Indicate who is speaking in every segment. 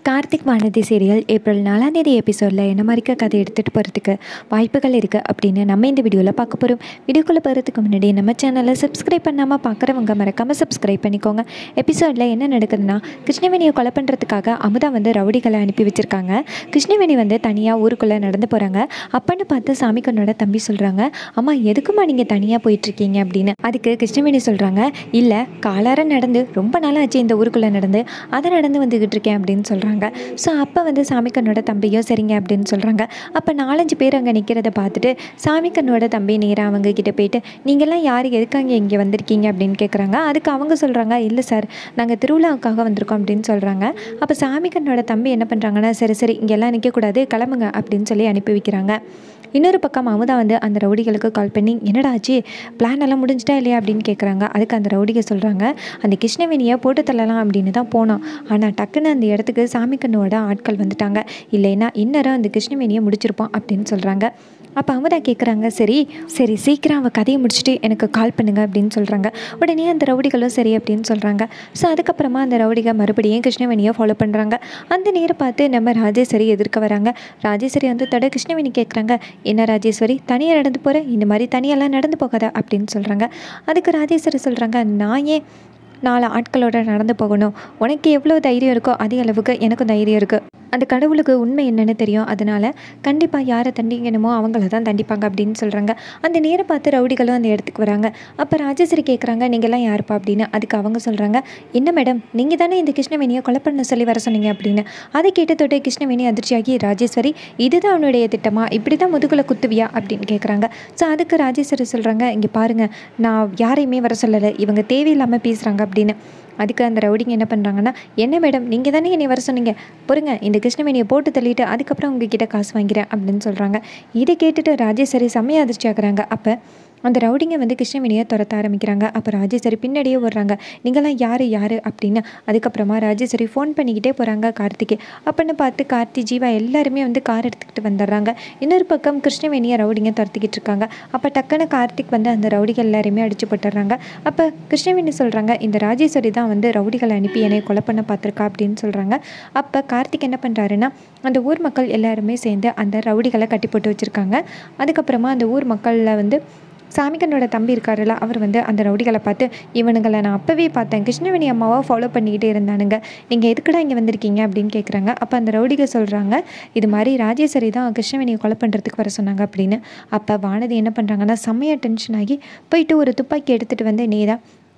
Speaker 1: Karthik Vanathi serial April நாலாம் தேதி எபிசோடில் என்ன மாதிரிக்க கதை எடுத்துகிட்டு போகிறதுக்கு வாய்ப்புகள் இருக்குது அப்படின்னு நம்ம இந்த வீடியோவில் பார்க்க போகிறோம் வீடியோக்குள்ளே போகிறதுக்கு முன்னாடி நம்ம சேனலை சப்ஸ்கிரைப் பண்ணாமல் பார்க்குறவங்க மறக்காமல் சப்ஸ்கிரைப் பண்ணிக்கோங்க எபிசோடில் என்ன நடக்குதுன்னா கிருஷ்ணவேணியை கொலை பண்ணுறதுக்காக அமுதா வந்து ரவுடிகளை அனுப்பி வச்சுருக்காங்க கிருஷ்ணவேணி வந்து தனியாக ஊருக்குள்ளே நடந்து போகிறாங்க அப்பன்னு பார்த்து சாமிக்கண்ணோட தம்பி சொல்கிறாங்க அம்மா எதுக்குமா நீங்கள் தனியாக போயிட்டுருக்கீங்க அப்படின்னு அதுக்கு கிருஷ்ணவேணி சொல்கிறாங்க இல்லை காலார நடந்து ரொம்ப நாளாச்சு இந்த ஊருக்குள்ளே நடந்து அதை நடந்து வந்துக்கிட்டு இருக்கேன் அப்படின்னு சொல்கிறாங்க ஸோ அப்போ வந்து சாமிக்கண்ணோட தம்பியும் சரிங்க அப்படின்னு சொல்கிறாங்க அப்போ நாலஞ்சு பேர் அங்கே நிற்கிறத பார்த்துட்டு சாமிக்கண்ணோட தம்பி நேராக அவங்க கிட்ட போயிட்டு நீங்கள்லாம் யார் எதுக்காங்க இங்கே வந்திருக்கீங்க அப்படின்னு கேட்குறாங்க அதுக்கு அவங்க சொல்கிறாங்க இல்லை சார் நாங்கள் திருவிழாவுக்காக வந்திருக்கோம் அப்படின்னு சொல்கிறாங்க அப்போ சாமிக்கண்ணோட தம்பி என்ன பண்ணுறாங்கன்னா சரி சரி இங்கெல்லாம் நிற்கக்கூடாது கிளம்புங்க அப்படின்னு சொல்லி அனுப்பி வைக்கிறாங்க இன்னொரு பக்கம் அமுதா வந்து அந்த ரவுடிகளுக்கு கால் பண்ணி என்னடா ஆச்சு பிளான் எல்லாம் முடிஞ்சிட்டா இல்லையா அப்படின்னு கேட்குறாங்க அதுக்கு அந்த ரவுடிக சொல்கிறாங்க அந்த கிருஷ்ணவேணியை போட்டு தள்ளலாம் அப்படின்னு தான் போனோம் ஆனால் டக்குன்னு அந்த இடத்துக்கு சாமி கண்ணோட ஆட்கள் வந்துட்டாங்க இல்லைன்னா இன்னரும் அந்த கிருஷ்ணவேணியை முடிச்சிருப்போம் அப்படின்னு சொல்கிறாங்க அப்போ அமுதா கேட்குறாங்க சரி சரி சீக்கிரம் அவள் கதையை முடிச்சுட்டு எனக்கு கால் பண்ணுங்க அப்படின்னு சொல்கிறாங்க உடனே அந்த ரவுடிகளும் சரி அப்படின்னு சொல்கிறாங்க ஸோ அதுக்கப்புறமா அந்த ரவுடிக மறுபடியும் கிருஷ்ணவேணியை ஃபாலோ பண்ணுறாங்க அந்த நேரம் பார்த்து நம்ம ராஜேஸ்வரி எதிர்க்க வராங்க ராஜேஸ்வரி வந்து தட கிருஷ்ணவேணி கேட்குறாங்க என்ன ராஜேஸ்வரி தனியாக நடந்து போகிற இந்த மாதிரி தனியெல்லாம் நடந்து போகாத அப்படின்னு சொல்கிறாங்க அதுக்கு ராஜேஸ்வரி சொல்கிறாங்க நான் ஏன் நாலு ஆட்களோட நடந்து போகணும் உனக்கு எவ்வளோ தைரியம் இருக்கோ அதே அளவுக்கு எனக்கும் தைரியம் இருக்குது அந்த கடவுளுக்கு உண்மை என்னன்னு தெரியும் அதனால் கண்டிப்பாக யாரை தண்டிக்கணுமோ அவங்கள தான் தண்டிப்பாங்க அப்படின்னு சொல்கிறாங்க அந்த நேரம் பார்த்து ரவுடிகளும் அந்த இடத்துக்கு வராங்க அப்போ ராஜேஸ்வரி கேட்குறாங்க நீங்கள்லாம் யாருப்பா அப்படின்னு அதுக்கு அவங்க சொல்கிறாங்க என்ன மேடம் நீங்கள் தானே இந்த கிருஷ்ணவேணியை கொலை பண்ண சொல்லி வர சொன்னீங்க அப்படின்னு அதை கேட்டு தொட்டு கிருஷ்ணவேணி அதிர்ச்சியாகி ராஜேஸ்வரி இதுதான் அவனுடைய திட்டமா இப்படி தான் முதுகுல குத்துவியா அப்படின்னு கேட்குறாங்க ஸோ அதுக்கு ராஜேஸ்வரி சொல்கிறாங்க இங்கே பாருங்கள் நான் யாரையுமே வர சொல்லலை இவங்க தேவையில்லாமல் பேசுகிறாங்க அப்படின்னு அதுக்கு அந்த ரவுடிங்க என்ன பண்ணுறாங்கன்னா என்ன மேடம் நீங்கள் தானே என்னை வர சொன்னீங்க பொறுங்க இந்த கிருஷ்ணவேணியை போட்டு தள்ளிட்டு அதுக்கப்புறம் உங்ககிட்ட காசு வாங்கிறேன் அப்படின்னு சொல்கிறாங்க இதை கேட்டுட்டு ராஜேஸ்வரி செம்மையாக அதிர்ச்சி ஆகுறாங்க அப்போ அந்த ரவுடிங்க வந்து கிருஷ்ணவேணியை துரத்த ஆரம்பிக்கிறாங்க அப்போ ராஜேஸ்வரி பின்னாடியே வர்றாங்க நீங்களாம் யார் யார் அப்படின்னு அதுக்கப்புறமா ராஜேஸ்வரி ஃபோன் பண்ணிக்கிட்டே போகிறாங்க கார்த்திக்கு அப்போன்னு பார்த்து கார்த்தி ஜீவா எல்லாருமே வந்து கார் எடுத்துக்கிட்டு வந்துடுறாங்க இன்னொரு பக்கம் கிருஷ்ணவேணியை ரவுடிங்க துரத்திக்கிட்டு இருக்காங்க அப்போ டக்குன்னு கார்த்திக் வந்து அந்த ரவுடிகள் எல்லாருமே அடிச்சு போட்டுடுறாங்க அப்போ கிருஷ்ணவேணி சொல்கிறாங்க இந்த ராஜேஸ்வரி தான் வந்து ரவுடிகளை அனுப்பி என்னை கொலை பண்ண பார்த்துருக்கா அப்படின்னு சொல்கிறாங்க அப்போ கார்த்திக் என்ன பண்ணுறாருன்னா அந்த ஊர் மக்கள் எல்லாருமே சேர்ந்து அந்த ரவுடிகளை கட்டி போட்டு வச்சுருக்காங்க அதுக்கப்புறமா அந்த ஊர் மக்களில் வந்து சாமிக்கண்ணோட தம்பி இருக்காருல்ல அவர் வந்து அந்த ரவுடிகளை பார்த்து இவனுங்களை நான் அப்போவே பார்த்தேன் கிருஷ்ணவேணி அம்மாவை ஃபாலோ பண்ணிக்கிட்டே இருந்தானுங்க நீங்கள் எதுக்குடா இங்கே வந்திருக்கீங்க அப்படின்னு கேட்குறாங்க அப்போ அந்த ரவுடிகள் சொல்கிறாங்க இது மாதிரி ராஜேஸ்வரி தான் கிருஷ்ணவேணியை கொலை பண்ணுறதுக்கு வர சொன்னாங்க அப்படின்னு அப்போ வானதி என்ன பண்ணுறாங்கன்னா செம்மையாக டென்ஷன் ஆகி போயிட்டு ஒரு துப்பாக்கி எடுத்துகிட்டு வந்து நேராக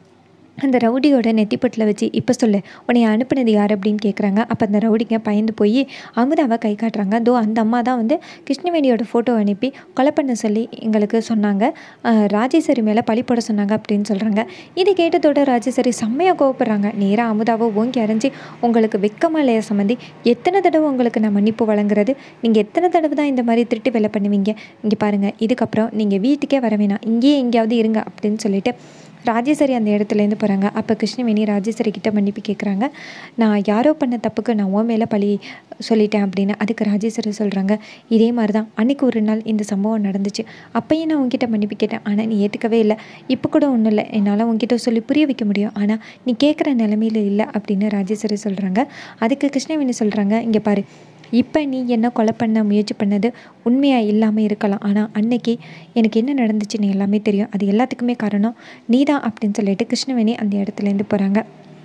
Speaker 1: அந்த ரவுடியோட நெத்திப்பட்டில் வச்சு இப்போ சொல்லு உன்னை அனுப்புனது யார் அப்படின்னு கேட்குறாங்க அப்போ அந்த ரவுடிங்க பயந்து போய் அமுதாவை கை காட்டுறாங்க தோ அந்த அம்மா தான் வந்து கிருஷ்ணவேணியோட ஃபோட்டோ அனுப்பி கொலை பண்ண சொல்லி எங்களுக்கு சொன்னாங்க ராஜேஸ்வரி மேலே பழி போட சொன்னாங்க அப்படின்னு சொல்கிறாங்க இதை கேட்டதோட ராஜேஸ்வரி செம்மையாக கோவப்படுறாங்க நேராக அமுதாவை ஓங்கி அரைஞ்சி உங்களுக்கு வெக்கமா இல்லையா சம்மந்தி எத்தனை தடவை உங்களுக்கு நான் மன்னிப்பு வழங்குறது நீங்கள் எத்தனை தடவை தான் இந்த மாதிரி திருட்டு வேலை பண்ணுவீங்க இங்கே பாருங்கள் இதுக்கப்புறம் நீங்கள் வீட்டுக்கே வர வேணாம் இங்கேயே எங்கேயாவது இருங்க அப்படின்னு சொல்லிட்டு ராஜேஸ்வரி அந்த இடத்துலேருந்து போகிறாங்க அப்போ கிருஷ்ணவேணி ராஜேஸ்வரி கிட்ட மன்னிப்பு கேட்குறாங்க நான் யாரோ பண்ண தப்புக்கு நான் உன் மேலே பழி சொல்லிட்டேன் அப்படின்னு அதுக்கு ராஜேஸ்வரி சொல்கிறாங்க இதே மாதிரி தான் அன்றைக்கி ஒரு நாள் இந்த சம்பவம் நடந்துச்சு அப்பையும் நான் உங்ககிட்ட மன்னிப்பு கேட்டேன் ஆனால் நீ ஏற்றுக்கவே இல்லை இப்போ கூட ஒன்றும் இல்லை என்னால் உங்ககிட்ட சொல்லி புரிய வைக்க முடியும் ஆனால் நீ கேட்குற நிலமையில இல்லை அப்படின்னு ராஜேஸ்வரி சொல்கிறாங்க அதுக்கு கிருஷ்ணவேணி சொல்கிறாங்க இங்கே பாரு இப்போ நீ என்ன கொலை பண்ண முயற்சி பண்ணது உண்மையாக இல்லாமல் இருக்கலாம் ஆனால் அன்னைக்கு எனக்கு என்ன நடந்துச்சுன்னு எல்லாமே தெரியும் அது எல்லாத்துக்குமே காரணம் நீ தான் அப்படின்னு சொல்லிட்டு கிருஷ்ணவேணி அந்த இடத்துலேருந்து போகிறாங்க